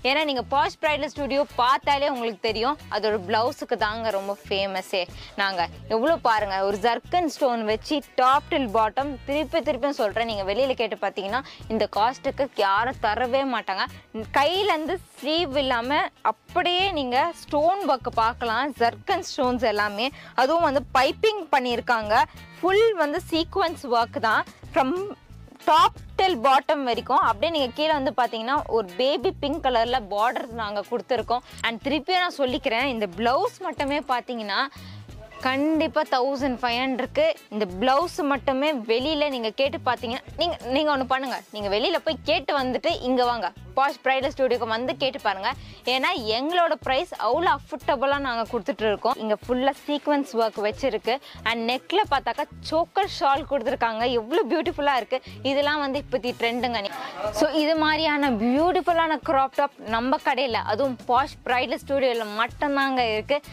ஏன்னா நீங்கள் bash bridal studio பார்த்தாலே உங்களுக்கு தெரியும் அதோட ப்ளவுஸுக்கு தாங்க ரொம்ப ஃபேமஸே நாங்கள் எவ்வளோ பாருங்கள் ஒரு ஜர்க்கன் ஸ்டோன் வச்சு டாப் டில் பாட்டம் திருப்பி திருப்பி சொல்கிறேன் நீங்கள் வெளியில் கேட்டு பார்த்தீங்கன்னா இந்த காஸ்ட்டுக்கு யாரும் தரவே மாட்டாங்க கையிலேருந்து ஸ்லீவ் இல்லாமல் அப்படியே நீங்கள் ஸ்டோன் ஒர்க் பார்க்கலாம் ஜர்க்கன் ஸ்டோன்ஸ் எல்லாமே அதுவும் வந்து பைப்பிங் பண்ணியிருக்காங்க ஃபுல் வந்து சீக்வன்ஸ் ஒர்க் தான் ஃப்ரம் டாப் டில் பாட்டம் வரைக்கும் அப்படியே நீங்கள் கீழே வந்து பார்த்தீங்கன்னா ஒரு பேபி பிங்க் கலரில் பார்டர் நாங்கள் கொடுத்துருக்கோம் அண்ட் திருப்பியும் நான் சொல்லிக்கிறேன் இந்த ப்ளவுஸ் மட்டுமே பார்த்தீங்கன்னா கண்டிப்பாக தௌசண்ட் ஃபைவ் ஹண்ட்ருக்கு இந்த ப்ளவுஸ் மட்டுமே வெளியில் நீங்கள் கேட்டு பார்த்தீங்கன்னா நீங்கள் நீங்கள் ஒன்று பண்ணுங்கள் நீங்கள் வெளியில் போய் கேட்டு வந்துட்டு இங்கே வாங்க பாஷ் ப்ரைடல் ஸ்டுடியோக்கு வந்து கேட்டு பாருங்கள் ஏன்னா எங்களோட ப்ரைஸ் அவ்வளோ அஃபோர்டபுளாக நாங்கள் கொடுத்துட்டு இருக்கோம் இங்கே ஃபுல்லாக சீக்வன்ஸ் ஒர்க் வச்சிருக்கு அண்ட் நெக்கில் பார்த்தாக்கா சோக்கர் ஷால் கொடுத்துருக்காங்க எவ்வளோ பியூட்டிஃபுல்லாக இருக்குது இதெல்லாம் வந்து இப்போத்தி ட்ரெண்டுங்க ஸோ இது மாதிரியான பியூட்டிஃபுல்லான க்ராப் டாப் நம்ம கடையில் அதுவும் பாஷ் ப்ரைடல் ஸ்டுடியோவில் மட்டும்தாங்க இருக்குது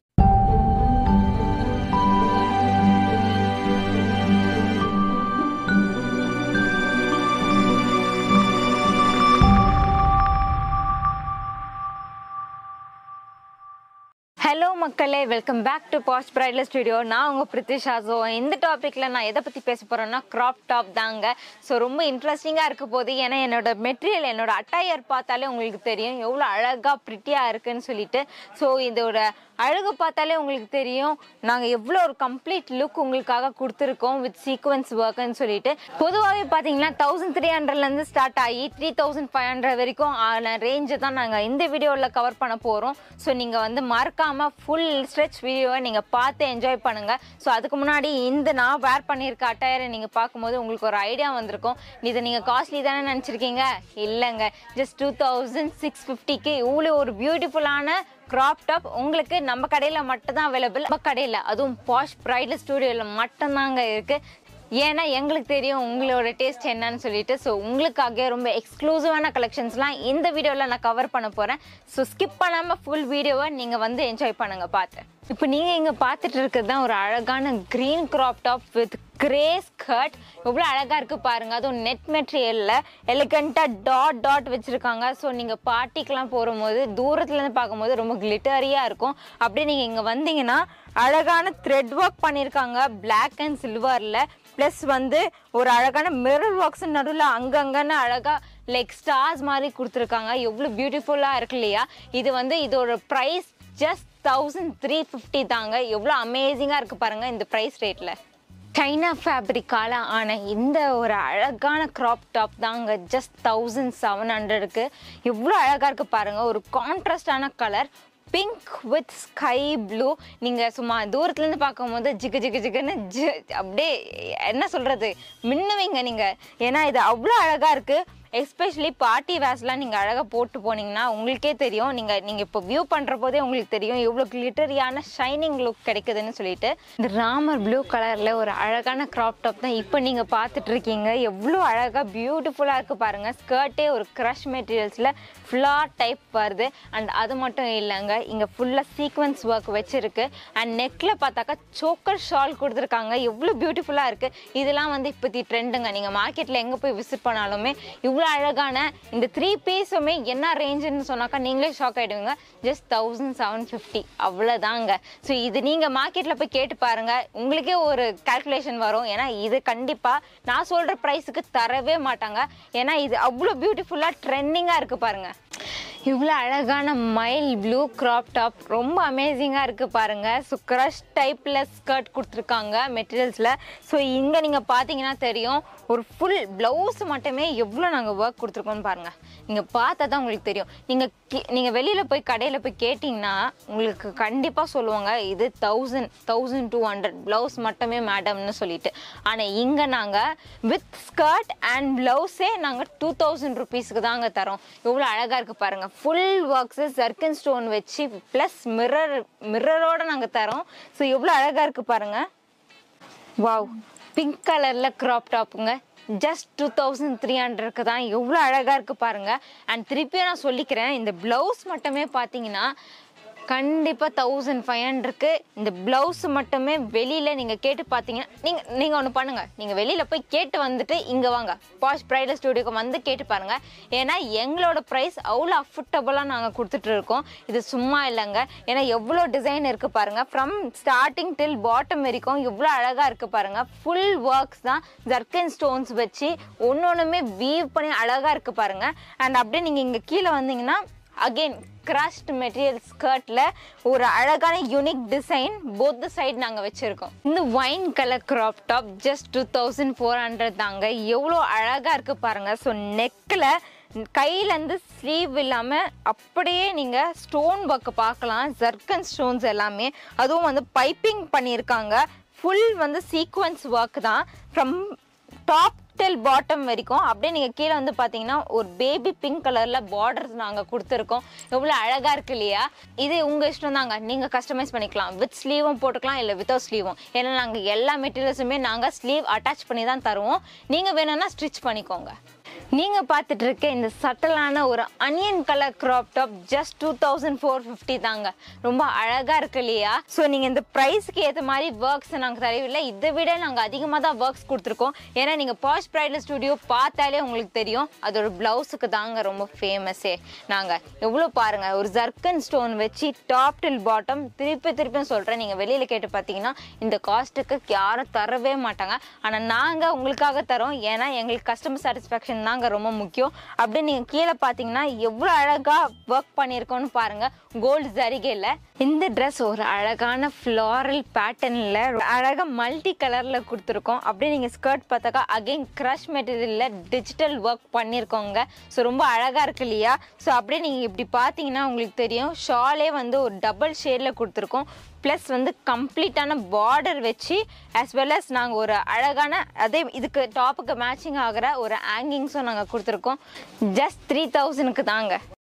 ஹலோ மக்களே welcome back to Fast Bridal Studio நான் உங்கள் பிரித்திஷா ஸோ இந்த டாப்பிக்கில் நான் எதை பற்றி பேச போகிறேன்னா க்ராப் டாப் தாங்க ஸோ ரொம்ப இன்ட்ரெஸ்டிங்காக இருக்க போது ஏன்னா என்னோட மெட்டீரியல் என்னோட அட்டையர் பார்த்தாலே உங்களுக்கு தெரியும் எவ்வளோ அழகாக ப்ரிட்டியாக இருக்குன்னு சொல்லிட்டு ஸோ இதோட அழகு பார்த்தாலே உங்களுக்கு தெரியும் நாங்கள் எவ்வளோ ஒரு கம்ப்ளீட் லுக் உங்களுக்காக கொடுத்துருக்கோம் வித் சீக்வன்ஸ் ஒர்க்குன்னு சொல்லிட்டு பொதுவாகவே பார்த்தீங்கன்னா தௌசண்ட் த்ரீ ஹண்ட்ரட்லேருந்து ஸ்டார்ட் ஆகி த்ரீ தௌசண்ட் ஃபைவ் ஹண்ட்ரட் வரைக்கும் ஆன ரேஞ்சை தான் நாங்கள் இந்த வீடியோவில் கவர் பண்ண போகிறோம் ஸோ நீங்கள் வந்து மறக்காமல் ஃபுல் ஸ்ட்ரெச் வீடியோவை நீங்கள் பார்த்து என்ஜாய் பண்ணுங்கள் ஸோ அதுக்கு முன்னாடி இந்த நான் வேர் பண்ணியிருக்க அட்டையரை நீங்கள் பார்க்கும்போது உங்களுக்கு ஒரு ஐடியா வந்திருக்கும் இதை நீங்கள் காஸ்ட்லி தானே நினச்சிருக்கீங்க இல்லைங்க ஜஸ்ட் டூ தௌசண்ட் சிக்ஸ் ஃபிஃப்டிக்கு இவ்வளோ ஒரு பியூட்டிஃபுல்லான கிராப் டாப் உங்களுக்கு நம்ம கடையில் மட்டும்தான் அவைலபிள் நம்ம கடையில் அதுவும் பாஷ் பிரைடல் ஸ்டுடியோவில் மட்டும்தாங்க இருக்குது ஏன்னா எங்களுக்கு தெரியும் உங்களோட டேஸ்ட் என்னன்னு சொல்லிட்டு ஸோ உங்களுக்காக ரொம்ப எக்ஸ்க்ளூசிவான கலெக்ஷன்ஸ்லாம் இந்த வீடியோவில் நான் கவர் பண்ண போகிறேன் ஸோ ஸ்கிப் பண்ணாமல் ஃபுல் வீடியோவை நீங்கள் வந்து என்ஜாய் பண்ணுங்க பார்த்து இப்போ நீங்கள் இங்கே பார்த்துட்டு இருக்கிறது தான் ஒரு அழகான green crop top with grey skirt எவ்வளோ அழகாக இருக்குது பாருங்கள் அதுவும் நெட் மெட்டீரியலில் எலிகண்ட்டாக டாட் டாட் வச்சுருக்காங்க ஸோ நீங்கள் பார்ட்டிக்கெலாம் போகும்போது தூரத்துலேருந்து பார்க்கும்போது ரொம்ப கிளிட்டரியாக இருக்கும் அப்படியே நீங்கள் இங்கே வந்தீங்கன்னா அழகான த்ரெட் ஒர்க் பண்ணியிருக்காங்க பிளாக் அண்ட் சில்வரில் ப்ளஸ் வந்து ஒரு அழகான மிரர் ஒர்க்ஸ் நடுவில் அங்கங்கன்னு அழகாக லைக் ஸ்டார்ஸ் மாதிரி கொடுத்துருக்காங்க எவ்வளோ பியூட்டிஃபுல்லாக இருக்கு இல்லையா இது வந்து இதோட price just thousand three fifty தாங்க எவ்வளோ அமேசிங்காக இருக்குது பாருங்கள் இந்த ப்ரைஸ் ரேட்டில் சைனா ஃபேப்ரிக்கால ஆன இந்த ஒரு அழகான க்ராப் டாப் தாங்க ஜஸ்ட் தௌசண்ட் செவன் ஹண்ட்ரடுக்கு எவ்வளோ அழகாக இருக்குது பாருங்கள் ஒரு கான்ட்ராஸ்டான colour pink with sky blue நீங்கள் சும்மா தூரத்துலேருந்து பார்க்கும்போது ஜிகு ஜிகு ஜிகுன்னு ஜி அப்படியே என்ன சொல்கிறது மின்னுவீங்க நீங்கள் ஏன்னா இது அவ்வளோ அழகாக இருக்குது எஸ்பெஷலி பார்ட்டி வேர்ஸ்லாம் நீங்கள் அழகாக போட்டு போனீங்கன்னா உங்களுக்கே தெரியும் நீங்கள் நீங்கள் இப்போ வியூ பண்ணுற போதே உங்களுக்கு தெரியும் எவ்வளோ கிளிட்டரியான ஷைனிங் லுக் கிடைக்குதுன்னு சொல்லிட்டு இந்த ராமர் ப்ளூ கலரில் ஒரு அழகான க்ராப் டாப் தான் இப்போ நீங்கள் பார்த்துட்டு இருக்கீங்க எவ்வளோ அழகாக பியூட்டிஃபுல்லாக இருக்குது பாருங்கள் ஸ்கர்ட்டே ஒரு க்ரஷ் மெட்டீரியல்ஸில் ஃபுல்லாக டைப் வருது அண்ட் அது மட்டும் இல்லைங்க இங்கே ஃபுல்லாக சீக்வன்ஸ் ஒர்க் வச்சுருக்கு அண்ட் நெக்கில் பார்த்தாக்கா சோக்கர் ஷால் கொடுத்துருக்காங்க எவ்வளோ பியூட்டிஃபுல்லாக இருக்குது இதெல்லாம் வந்து இப்போத்தி ட்ரெண்டுங்க நீங்கள் மார்க்கெட்டில் எங்கே போய் விசிட் பண்ணாலுமே இவ்வளோ அழகான இந்த த்ரீ பீஸுமே என்ன ரேஞ்சுன்னு சொன்னாக்கா நீங்களே ஷாக் ஆகிடுவீங்க ஜஸ்ட் தௌசண்ட் செவன் ஃபிஃப்டி அவ்வளோதாங்க ஸோ இது நீங்கள் மார்க்கெட்டில் போய் கேட்டு பாருங்கள் உங்களுக்கே ஒரு கால்குலேஷன் வரும் ஏன்னா இது கண்டிப்பாக நான் சொல்கிற ப்ரைஸுக்கு தரவே மாட்டாங்க ஏன்னா இது அவ்வளோ பியூட்டிஃபுல்லாக ட்ரெண்டிங்காக இருக்குது பாருங்கள் இவ்வளோ அழகான மைல் ப்ளூ க்ராப் டாப் ரொம்ப அமேசிங்காக இருக்குது பாருங்கள் ஸோ க்ரஷ் டைப்பில் ஸ்கர்ட் கொடுத்துருக்காங்க மெட்டீரியல்ஸில் ஸோ இங்கே நீங்கள் பார்த்தீங்கன்னா தெரியும் ஒரு ஃபுல் ப்ளவுஸ் மட்டுமே எவ்வளோ நாங்கள் ஒர்க் கொடுத்துருக்கோம்னு பாருங்கள் நீங்கள் பார்த்தா தான் உங்களுக்கு தெரியும் நீங்கள் நீங்கள் வெளியில் போய் கடையில் போய் கேட்டிங்கன்னா உங்களுக்கு கண்டிப்பாக சொல்லுவாங்க இது thousand thousand two hundred blouse மட்டுமே மேடம்னு சொல்லிட்டு ஆனால் இங்கே நாங்கள் வித் ஸ்கர்ட் அண்ட் ப்ளவுஸே நாங்கள் டூ தௌசண்ட் ருபீஸ்க்கு தாங்க தரோம் எவ்வளோ அழகாக இருக்குது பாருங்கள் ஃபுல் ஒர்க்ஸு ஜர்க்கன் ஸ்டோன் வச்சு ப்ளஸ் மிரர் மிரரோடு நாங்கள் தரோம் ஸோ எவ்வளோ அழகாக இருக்குது பாருங்கள் வாவ் பிங்க் கலரில் க்ராப் டாப்புங்க ஜஸ்ட் டூ தௌசண்ட் த்ரீ ஹண்ட்ரட்க்கு தான் எவ்வளோ அழகாக இருக்குது பாருங்கள் அண்ட் திருப்பியும் நான் சொல்லிக்கிறேன் இந்த ப்ளவுஸ் மட்டுமே பார்த்தீங்கன்னா கண்டிப்பாக தௌசண்ட் ஃபைவ் ஹண்ட்ருக்கு இந்த ப்ளவுஸ் மட்டுமே வெளியில் நீங்கள் கேட்டு பார்த்தீங்கன்னா நீங்கள் நீங்கள் ஒன்று பண்ணுங்கள் நீங்கள் வெளியில் போய் கேட்டு வந்துட்டு இங்கே வாங்க பாஷ் ப்ரைடல் ஸ்டுடியோக்கு வந்து கேட்டு பாருங்கள் ஏன்னா எங்களோட ப்ரைஸ் அவ்வளோ அஃபோர்டபுளாக நாங்கள் கொடுத்துட்டு இருக்கோம் இது சும்மா இல்லைங்க ஏன்னா எவ்வளோ டிசைன் இருக்குது பாருங்கள் ஃப்ரம் ஸ்டார்டிங் டில் பாட்டம் வரைக்கும் எவ்வளோ அழகாக இருக்குது பாருங்கள் ஃபுல் ஒர்க்ஸ் தான் ஜர்க்கன் ஸ்டோன்ஸ் வச்சு ஒன்று ஒன்றுமே வீவ் பண்ணி அழகாக இருக்குது பாருங்கள் அண்ட் அப்படியே நீங்கள் இங்கே கீழே வந்தீங்கன்னா அகெயின் கிராஷ்ட் மெட்டீரியல் ஸ்கர்ட்ல ஒரு அழகான யூனிக் டிசைன் போத் சைடு நாங்கள் வச்சுருக்கோம் இந்த wine colour crop top just two thousand four hundred தாங்க எவ்வளோ அழகாக இருக்குது பாருங்கள் ஸோ நெக்கில் கையிலேருந்து ஸ்லீவ் இல்லாமல் அப்படியே நீங்கள் ஸ்டோன் ஒர்க்கு பார்க்கலாம் ஜர்க்கன் ஸ்டோன்ஸ் எல்லாமே அதுவும் வந்து பைப்பிங் பண்ணியிருக்காங்க ஃபுல் வந்து சீக்வன்ஸ் ஒர்க் தான் ஃப்ரம் டாப் டில் பாட்டம் வரைக்கும் அப்படியே நீங்கள் கீழே வந்து பார்த்தீங்கன்னா ஒரு பேபி பிங்க் கலரில் பார்டர்ஸ் நாங்கள் கொடுத்துருக்கோம் எவ்வளோ அழகாக இருக்கு இல்லையா இது உங்கள் இஷ்டம் தாங்க நீங்கள் கஸ்டமைஸ் பண்ணிக்கலாம் வித் ஸ்லீவும் போட்டுக்கலாம் இல்லை வித்தவுட் ஸ்லீவும் ஏன்னா நாங்கள் எல்லா மெட்டீரியல்ஸுமே நாங்கள் ஸ்லீவ் அட்டாச் பண்ணி தான் தருவோம் நீங்கள் வேணும்னா ஸ்டிச் பண்ணிக்கோங்க நீங்கள் பார்த்துட்டு இருக்க இந்த சட்டலான ஒரு onion colour crop top just two thousand four fifty தாங்க ரொம்ப அழகாக இருக்கு இல்லையா ஸோ நீங்கள் இந்த ப்ரைஸ்க்கு ஏற்ற மாதிரி ஒர்க்ஸ் நாங்கள் தரவில்லை இதை விட நாங்கள் அதிகமாக தான் ஒர்க்ஸ் கொடுத்துருக்கோம் ஏன்னா நீங்கள் பாஷ் பிரைடல் ஸ்டுடியோ பார்த்தாலே உங்களுக்கு தெரியும் அதோட ப்ளவுஸுக்கு தாங்க ரொம்ப ஃபேமஸே நாங்கள் எவ்வளோ பாருங்கள் ஒரு ஜர்க்கன் ஸ்டோன் வச்சு டாப் டில் பாட்டம் திருப்பி திருப்பியும் சொல்கிறேன் நீங்கள் வெளியில் கேட்டு பார்த்தீங்கன்னா இந்த காஸ்ட்டுக்கு யாரும் தரவே மாட்டாங்க ஆனால் நாங்கள் உங்களுக்காக தரோம் ஏன்னா எங்களுக்கு கஸ்டமர் சாட்டிஸ்ஃபேக்ஷன் தாங்க ரொம்ப முக்கியம் அப்படியே நீங்கள் கீழே பார்த்தீங்கன்னா எவ்வளோ அழகாக ஒர்க் பண்ணியிருக்கோன்னு பாருங்கள் கோல்டு ஜரிகையில் இந்த ட்ரெஸ் ஒரு அழகான ஃப்ளாரல் பேட்டர்னில் அழகாக மல்டி கலரில் கொடுத்துருக்கோம் அப்படியே நீங்கள் ஸ்கர்ட் பார்த்தாக்கா அகைன் க்ரஷ் மெட்டீரியலில் டிஜிட்டல் ஒர்க் பண்ணியிருக்கோங்க ஸோ ரொம்ப அழகாக இருக்கு இல்லையா ஸோ அப்படியே நீங்கள் இப்படி பார்த்தீங்கன்னா உங்களுக்கு தெரியும் ஷாலே வந்து ஒரு டபுள் ஷேடில் கொடுத்துருக்கோம் ப்ளஸ் வந்து கம்ப்ளீட்டான பார்டர் வச்சு ஆஸ் வெல் அஸ் நாங்கள் ஒரு அழகான அதே இதுக்கு டாப்புக்கு மேட்சிங் ஆகிற ஒரு ஹேங்கிங்ஸும் நாங்கள் கொடுத்துருக்கோம் ஜஸ்ட் த்ரீ தௌசண்ட்க்கு தாங்க